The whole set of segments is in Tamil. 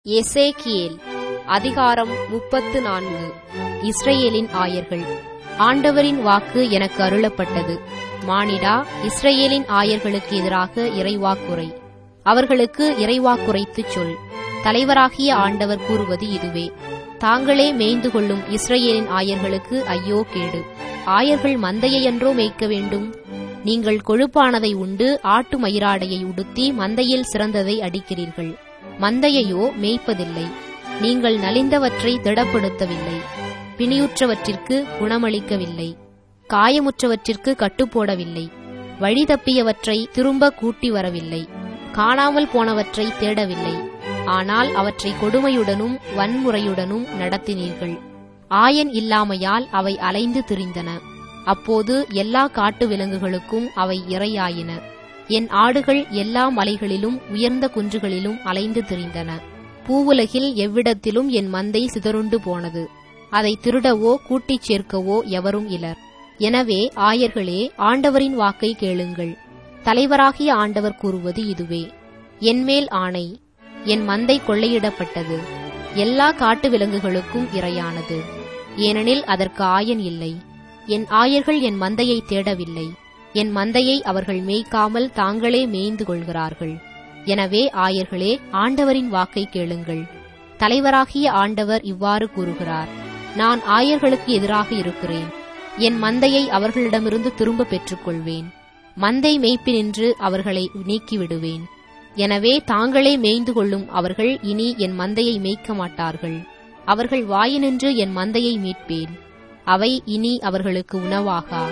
எசேக்கியேல் அதிகாரம் முப்பத்து நான்கு இஸ்ரவேலின் ஆயர்கள் ஆண்டவரின் வாக்கு எனக்கு அருளப்பட்டது மானிடா இஸ்ரவேலின் ஆயர்களுக்கு எதிராக இறைவாக்குரை அவர்களுக்கு இறைவாக்குரைத்துச் சொல் தலைவராகிய ஆண்டவர் கூறுவது இதுவே தாங்களே மேய்ந்து கொள்ளும் இஸ்ரவேலின் ஆயர்களுக்கு ஐயோ கேடு ஆயர்கள் மந்தையையன்றோ மேய்க்க வேண்டும் நீங்கள் கொழுப்பானதை உண்டு ஆட்டு மயிராடையை உடுத்தி மந்தையில் சிறந்ததை அடிக்கிறீர்கள் மந்தையையோ மேய்ப்பதில்லை நீங்கள் நலிந்தவற்றை திடப்படுத்தவில்லை பிணியுற்றவற்றிற்கு குணமளிக்கவில்லை காயமுற்றவற்றிற்கு கட்டுப்போடவில்லை வழி தப்பியவற்றை திரும்ப கூட்டி வரவில்லை காணாமல் போனவற்றை தேடவில்லை ஆனால் அவற்றை கொடுமையுடனும் வன்முறையுடனும் நடத்தினீர்கள் ஆயன் இல்லாமையால் அவை அலைந்து திரிந்தன அப்போது எல்லா காட்டு விலங்குகளுக்கும் அவை இரையாயின என் ஆடுகள் எல்லா மலைகளிலும் உயர்ந்த குன்றுகளிலும் அலைந்து திரிந்தன பூவுலகில் எவ்விடத்திலும் என் மந்தை சிதறுண்டு போனது அதை திருடவோ கூட்டிச் சேர்க்கவோ எவரும் இலர் எனவே ஆயர்களே ஆண்டவரின் வாக்கை கேளுங்கள் தலைவராகிய ஆண்டவர் கூறுவது இதுவே என்மேல் ஆணை என் மந்தை கொள்ளையிடப்பட்டது எல்லா காட்டு விலங்குகளுக்கும் இரையானது ஏனெனில் அதற்கு ஆயன் இல்லை என் ஆயர்கள் என் மந்தையை தேடவில்லை என் மந்தையை அவர்கள் மேய்க்காமல் தாங்களே மேய்ந்து கொள்கிறார்கள் எனவே ஆயர்களே ஆண்டவரின் வாக்கை கேளுங்கள் தலைவராகிய ஆண்டவர் இவ்வாறு கூறுகிறார் நான் ஆயர்களுக்கு எதிராக இருக்கிறேன் என் மந்தையை அவர்களிடமிருந்து திரும்ப பெற்றுக்கொள்வேன் மந்தை மேய்ப்பினின்று அவர்களை நீக்கிவிடுவேன் எனவே தாங்களே மேய்ந்து கொள்ளும் அவர்கள் இனி என் மந்தையை மேய்க்க மாட்டார்கள் அவர்கள் வாயினின்று என் மந்தையை மீட்பேன் அவை இனி அவர்களுக்கு உணவாகா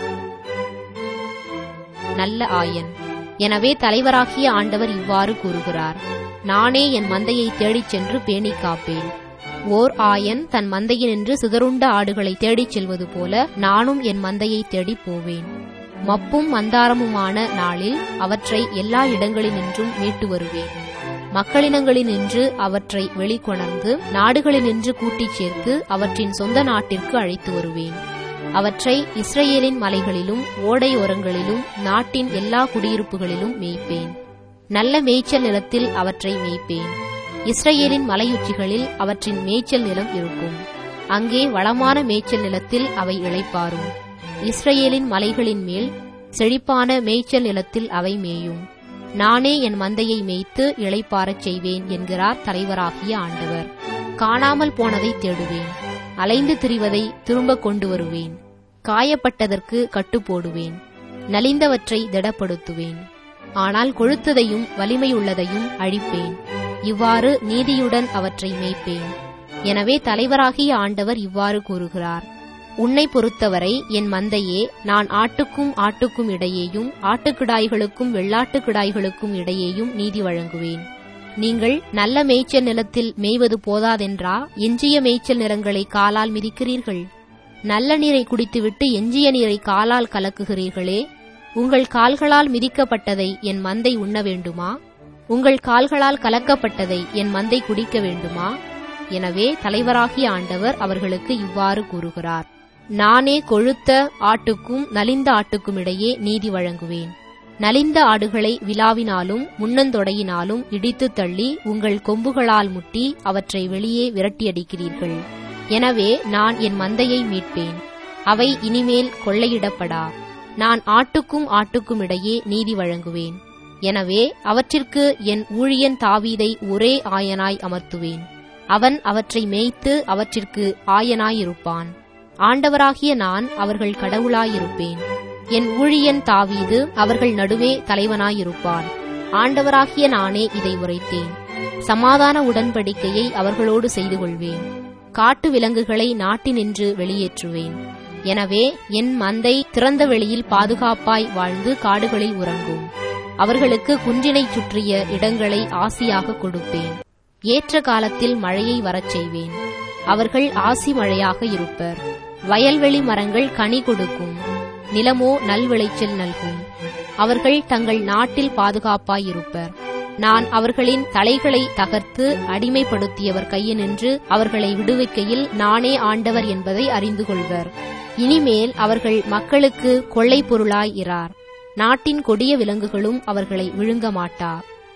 நல்ல ஆயன் எனவே தலைவராகிய ஆண்டவர் இவ்வாறு கூறுகிறார் நானே என் மந்தையை தேடிச் சென்று பேணி காப்பேன் ஓர் ஆயன் தன் மந்தையினின்று சிதறுண்ட ஆடுகளை தேடிச் செல்வது போல நானும் என் மந்தையை தேடிப் போவேன் மப்பும் மந்தாரமுமான நாளில் அவற்றை எல்லா இடங்களினின்றும் மீட்டு வருவேன் மக்களினங்களினின்று அவற்றை வெளிக்கொணர்ந்து நாடுகளினின்று கூட்டிச் சேர்த்து அவற்றின் சொந்த நாட்டிற்கு அழைத்து வருவேன் அவற்றை இஸ்ரேலின் மலைகளிலும் ஓடையோரங்களிலும் நாட்டின் எல்லா குடியிருப்புகளிலும் மேய்ப்பேன் நல்ல மேய்ச்சல் நிலத்தில் அவற்றை மேய்ப்பேன் இஸ்ரேலின் மலையுச்சிகளில் அவற்றின் மேய்ச்சல் நிலம் இருக்கும் அங்கே வளமான மேய்ச்சல் நிலத்தில் அவை இளைப்பாரும் இஸ்ரேலின் மலைகளின் மேல் செழிப்பான மேய்ச்சல் நிலத்தில் அவை மேயும் நானே என் மந்தையை மேய்த்து இளைப்பாரச் செய்வேன் என்கிறார் தலைவராகிய ஆண்டவர் காணாமல் போனதை தேடுவேன் அலைந்து திரிவதை திரும்ப கொண்டு வருவேன் காயப்பட்டதற்கு கட்டுப்போடுவேன் நலிந்தவற்றை திடப்படுத்துவேன் ஆனால் கொழுத்ததையும் வலிமையுள்ளதையும் அழிப்பேன் இவ்வாறு நீதியுடன் அவற்றை மேய்ப்பேன் எனவே தலைவராகிய ஆண்டவர் இவ்வாறு கூறுகிறார் உன்னை பொறுத்தவரை என் மந்தையே நான் ஆட்டுக்கும் ஆட்டுக்கும் இடையேயும் ஆட்டுக்கிடாய்களுக்கும் வெள்ளாட்டு கிடாய்களுக்கும் இடையேயும் நீதி வழங்குவேன் நீங்கள் நல்ல மேய்ச்சல் நிலத்தில் மேய்வது போதாதென்றா எஞ்சிய மேய்ச்சல் நிலங்களை காலால் மிதிக்கிறீர்கள் நல்ல நீரை குடித்துவிட்டு எஞ்சிய நீரை காலால் கலக்குகிறீர்களே உங்கள் கால்களால் மிதிக்கப்பட்டதை என் மந்தை உண்ண வேண்டுமா உங்கள் கால்களால் கலக்கப்பட்டதை என் மந்தை குடிக்க வேண்டுமா எனவே தலைவராகிய ஆண்டவர் அவர்களுக்கு இவ்வாறு கூறுகிறார் நானே கொழுத்த ஆட்டுக்கும் நலிந்த ஆட்டுக்கும் இடையே நீதி வழங்குவேன் நலிந்த ஆடுகளை விழாவினாலும் முன்னந்தொடையினாலும் இடித்து தள்ளி உங்கள் கொம்புகளால் முட்டி அவற்றை வெளியே விரட்டியடிக்கிறீர்கள் எனவே நான் என் மந்தையை மீட்பேன் அவை இனிமேல் கொள்ளையிடப்படா நான் ஆட்டுக்கும் ஆட்டுக்கும் இடையே நீதி வழங்குவேன் எனவே அவற்றிற்கு என் ஊழியன் தாவீதை ஒரே ஆயனாய் அமர்த்துவேன் அவன் அவற்றை மேய்த்து அவற்றிற்கு ஆயனாயிருப்பான் ஆண்டவராகிய நான் அவர்கள் கடவுளாயிருப்பேன் என் ஊழியன் தாவீது அவர்கள் நடுவே தலைவனாயிருப்பான் ஆண்டவராகிய நானே இதை உரைத்தேன் சமாதான உடன்படிக்கையை அவர்களோடு செய்து கொள்வேன் காட்டு விலங்குகளை நாட்டினின்று வெளியேற்றுவேன் எனவே என் மந்தை திறந்த வெளியில் பாதுகாப்பாய் வாழ்ந்து காடுகளில் உறங்கும் அவர்களுக்கு குன்றினை சுற்றிய இடங்களை ஆசியாக கொடுப்பேன் ஏற்ற காலத்தில் மழையை வரச் செய்வேன் அவர்கள் ஆசி மழையாக இருப்பர் வயல்வெளி மரங்கள் கனி கொடுக்கும் நிலமோ நல்விளைச்சல் நல்கும் அவர்கள் தங்கள் நாட்டில் பாதுகாப்பாயிருப்பர் நான் அவர்களின் தலைகளை தகர்த்து அடிமைப்படுத்தியவர் கையினின்று அவர்களை விடுவிக்கையில் நானே ஆண்டவர் என்பதை அறிந்து கொள்வர் இனிமேல் அவர்கள் மக்களுக்கு கொள்ளை பொருளாய் இரார் நாட்டின் கொடிய விலங்குகளும் அவர்களை விழுங்க மாட்டா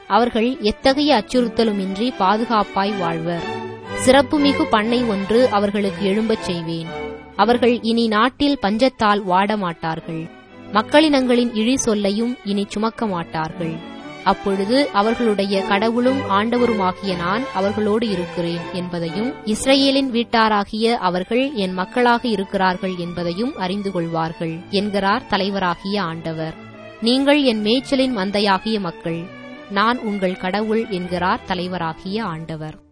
அவர்கள் எத்தகைய அச்சுறுத்தலுமின்றி பாதுகாப்பாய் வாழ்வர் சிறப்புமிகு பண்ணை ஒன்று அவர்களுக்கு எழும்பச் செய்வேன் அவர்கள் இனி நாட்டில் பஞ்சத்தால் வாட மாட்டார்கள் மக்களினங்களின் இழி சொல்லையும் இனி சுமக்க மாட்டார்கள் அப்பொழுது அவர்களுடைய கடவுளும் ஆண்டவருமாகிய நான் அவர்களோடு இருக்கிறேன் என்பதையும் இஸ்ரேலின் வீட்டாராகிய அவர்கள் என் மக்களாக இருக்கிறார்கள் என்பதையும் அறிந்து கொள்வார்கள் என்கிறார் தலைவராகிய ஆண்டவர் நீங்கள் என் மேய்ச்சலின் மந்தையாகிய மக்கள் நான் உங்கள் கடவுள் என்கிறார் தலைவராகிய ஆண்டவர்